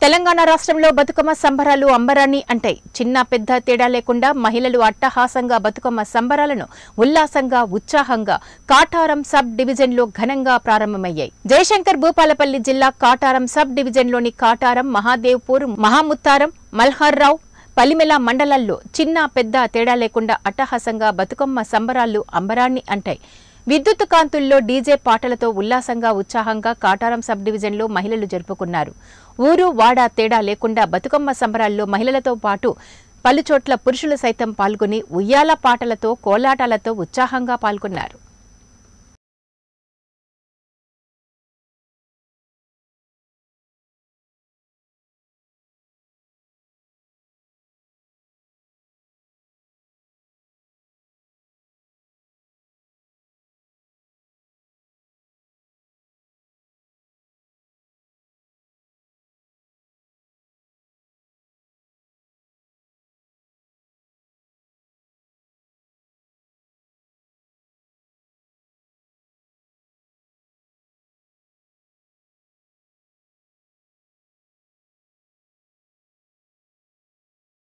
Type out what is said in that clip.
తెలంగాణ రాష్ట్రంలో బతుకమ్మ సంబరాలు అంబరాన్ని అంటాయి చిన్న పెద్ద తేడా లేకుండా మహిళలు అట్టహాసంగా బతుకమ్మ సంబరాలను ఉల్లాసంగా ఉత్సాహంగా కాటారం సబ్ డివిజన్లో ఘనంగా ప్రారంభమయ్యాయి జయశంకర్ భూపాలపల్లి జిల్లా కాటారం సబ్ డివిజన్లోని కాటారం మహాదేవ్పూర్ మహాముత్తారం మల్హర్రావు పలిమెల మండలాల్లో చిన్న పెద్ద తేడా లేకుండా అట్టహాసంగా బతుకమ్మ సంబరాలు అంబరాన్ని అంటాయి విద్యుత్ కాంతుల్లో డీజే పాటలతో ఉల్లాసంగా ఉత్సాహంగా కాటారం సబ్ డివిజన్లో మహిళలు జరుపుకున్నారు ఊరు వాడ తేడా లేకుండా బతుకమ్మ సంబరాల్లో మహిళలతో పాటు పలుచోట్ల పురుషులు సైతం పాల్గొని ఉయ్యాల పాటలతో కోలాటాలతో ఉత్సాహంగా పాల్గొన్నారు